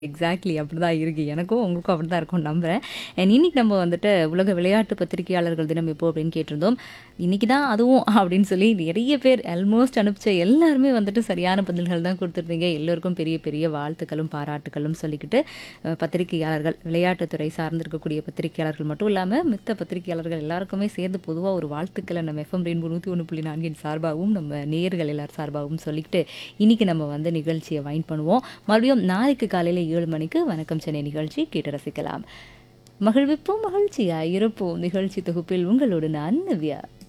Exactly அப்படிதான் இருக்கு. எனக்கும் உங்களுக்கும் அப்படிதான் இருக்கும்னு நம்புறேன். அண்ட் இன்னைக்கு நம்ம வந்துட்டு உலக விளையாட்டு பத்திரிகையாளர்கள் தினம் எப்போ அப்படின்னு கேட்டிருந்தோம். இன்னைக்கு தான் அதுவும் அப்படின்னு சொல்லி நிறைய பேர் ஆல்மோஸ்ட் அனுப்பிச்ச எல்லாருமே வந்துட்டு சரியான பதில்கள் தான் குடுத்துருந்தீங்க. எல்லோருக்கும் பெரிய பெரிய வாழ்த்துக்களும், பாராட்டுக்களும் சொல்லிக்கிட்டு அ பத்திரிகையாளர்கள், விளையாட்டுத்துறை சார்ந்து இருக்கக்கூடிய பத்திரிகையாளர்கள் மட்டும் இல்லாம, மித்த பத்திரிகையாளர்கள் எல்லாருக்குமே சேர்ந்து பொதுவா ஒரு வாழ்த்துக்கள நம்ம எஃப்எம் ரெயின்போ 101.4 சார்பாகவும், நம்ம நேயர்கள் எல்லார் சார்பாகவும் சொல்லிக்கிட்டு, இன்னைக்கு நம்ம வந்து நிகழ்ச்சிய வைண்ட் பண்ணுவோம். மறுபடியும் நாளைக்கு காலையில 7 மணிக்கு வணக்கம் சென்னை நிகழ்ச்சி கேட்டு ரசிக்கலாம். மகிழ்விப்போம், மகிழ்ச்சியாய் இருப்போம். நிகழ்ச்சி தொகுப்பில் உங்களோடு நான் நவ்யா.